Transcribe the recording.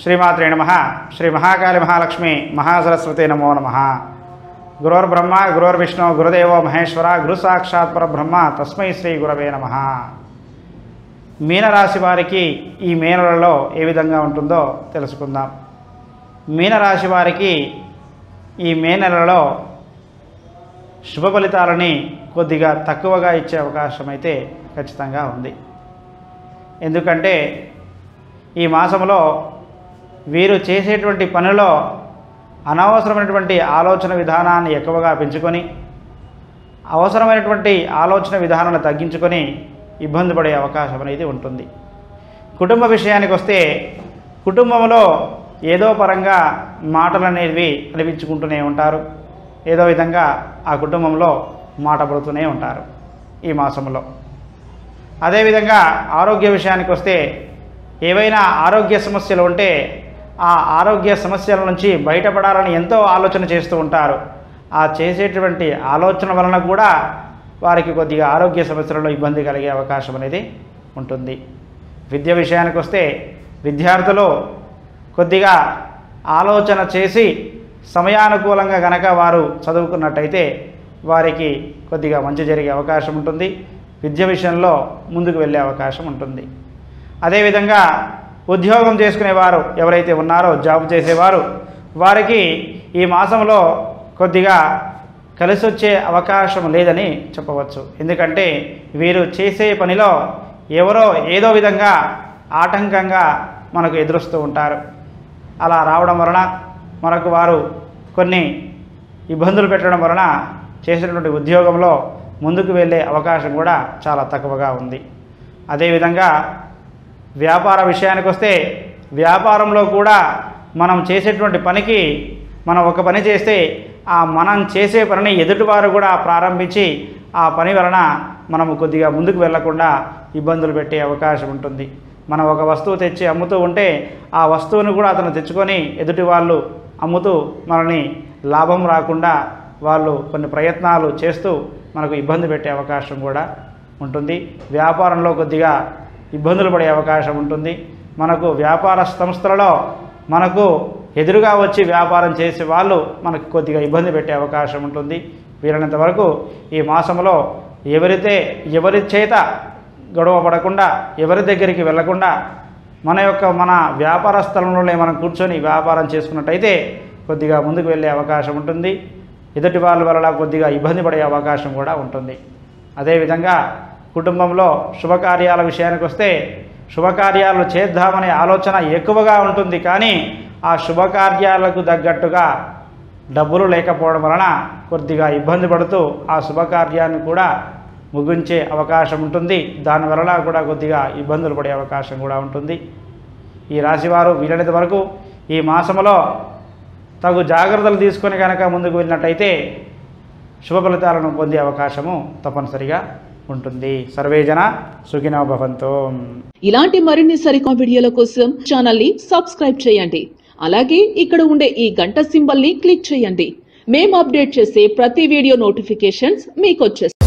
శ్రీమాత్రే నమ శ్రీ మహాకాళి మహాలక్ష్మి మహాసరస్వతి నమో నమ గురోర్బ్రహ్మ గురోర్విష్ణు గురుదేవో మహేశ్వర గురు సాక్షాత్ పరబ్రహ్మ తస్మై శ్రీ గురవే నమ మీనరాశి వారికి ఈ మే నెలలో ఏ విధంగా ఉంటుందో తెలుసుకుందాం మీనరాశి వారికి ఈ మే నెలలో శుభ ఫలితాలని కొద్దిగా తక్కువగా ఇచ్చే అవకాశం అయితే ఖచ్చితంగా ఉంది ఎందుకంటే ఈ మాసంలో వీరు చేసేటువంటి పనిలో అనవసరమైనటువంటి ఆలోచన విధానాన్ని ఎక్కువగా పెంచుకొని అవసరమైనటువంటి ఆలోచన విధానాన్ని తగ్గించుకొని ఇబ్బంది పడే అవకాశం అనేది ఉంటుంది కుటుంబ విషయానికి వస్తే కుటుంబంలో ఏదో పరంగా మాటలు అనేవి అనిపించుకుంటూనే ఉంటారు ఏదో విధంగా ఆ కుటుంబంలో మాట పడుతూనే ఉంటారు ఈ మాసంలో అదేవిధంగా ఆరోగ్య విషయానికి వస్తే ఏవైనా ఆరోగ్య సమస్యలు ఉంటే ఆ ఆరోగ్య సమస్యల నుంచి బయటపడాలని ఎంతో ఆలోచన చేస్తూ ఉంటారు ఆ చేసేటువంటి ఆలోచన వలన కూడా వారికి కొద్దిగా ఆరోగ్య సమస్యలలో ఇబ్బంది కలిగే అవకాశం అనేది ఉంటుంది విద్య విషయానికి వస్తే విద్యార్థులు కొద్దిగా ఆలోచన చేసి సమయానుకూలంగా గనక వారు చదువుకున్నట్టయితే వారికి కొద్దిగా మంచి జరిగే అవకాశం ఉంటుంది విద్య విషయంలో ముందుకు వెళ్ళే అవకాశం ఉంటుంది అదేవిధంగా ఉద్యోగం చేసుకునేవారు ఎవరైతే ఉన్నారో జాబ్ చేసేవారు వారికి ఈ మాసంలో కొద్దిగా కలిసి వచ్చే అవకాశం లేదని చెప్పవచ్చు ఎందుకంటే వీరు చేసే పనిలో ఎవరో ఏదో విధంగా ఆటంకంగా మనకు ఎదురుస్తూ ఉంటారు అలా రావడం వలన మనకు వారు కొన్ని ఇబ్బందులు పెట్టడం వలన చేసినటువంటి ఉద్యోగంలో ముందుకు వెళ్ళే అవకాశం కూడా చాలా తక్కువగా ఉంది అదేవిధంగా వ్యాపార విషయానికి వస్తే వ్యాపారంలో కూడా మనం చేసేటువంటి పనికి మనం ఒక పని చేస్తే ఆ మనం చేసే పనిని ఎదుటివారు కూడా ప్రారంభించి ఆ పని వలన మనము కొద్దిగా ముందుకు వెళ్లకుండా ఇబ్బందులు పెట్టే అవకాశం ఉంటుంది మనం ఒక వస్తువు తెచ్చి అమ్ముతూ ఉంటే ఆ వస్తువును కూడా అతను తెచ్చుకొని ఎదుటి వాళ్ళు అమ్ముతూ మనల్ని లాభం రాకుండా వాళ్ళు కొన్ని ప్రయత్నాలు చేస్తూ మనకు ఇబ్బంది పెట్టే అవకాశం కూడా ఉంటుంది వ్యాపారంలో కొద్దిగా ఇబ్బందులు పడే అవకాశం ఉంటుంది మనకు వ్యాపార సంస్థలలో మనకు ఎదురుగా వచ్చి వ్యాపారం చేసే వాళ్ళు మనకు కొద్దిగా ఇబ్బంది పెట్టే అవకాశం ఉంటుంది వీలైనంత వరకు ఈ మాసంలో ఎవరైతే ఎవరి చేత గొడవ పడకుండా ఎవరి దగ్గరికి వెళ్లకుండా మన యొక్క మన వ్యాపార స్థలంలోనే మనం కూర్చొని వ్యాపారం చేసుకున్నట్టయితే కొద్దిగా ముందుకు వెళ్ళే అవకాశం ఉంటుంది ఎదుటి వాళ్ళ వల్ల కొద్దిగా ఇబ్బంది పడే అవకాశం కూడా ఉంటుంది అదేవిధంగా కుటుంబంలో శుభకార్యాల విషయానికి వస్తే శుభకార్యాలు చేద్దామనే ఆలోచన ఎక్కువగా ఉంటుంది కానీ ఆ శుభకార్యాలకు తగ్గట్టుగా డబ్బులు లేకపోవడం వలన కొద్దిగా ఇబ్బంది పడుతూ ఆ శుభకార్యాన్ని కూడా ముగించే అవకాశం ఉంటుంది దానివలన కూడా కొద్దిగా ఇబ్బందులు పడే అవకాశం కూడా ఉంటుంది ఈ రాశివారు వీలైనంత వరకు ఈ మాసంలో తగు జాగ్రత్తలు తీసుకొని కనుక ముందుకు వెళ్ళినట్టయితే శుభ ఫలితాలను పొందే అవకాశము తప్పనిసరిగా ఉంటుంది సర్వేజన సుఖినో భవంతో ఇలాంటి మరిన్ని సరికొత్త వీడియోల కోసం ఛానల్ ని సబ్స్క్రైబ్ చేయండి అలాగే ఇక్కడ ఉండే ఈ గంట సింబల్ ని క్లిక్ చేయండి మేము అప్డేట్ చేసే ప్రతి వీడియో నోటిఫికేషన్స్ మీకు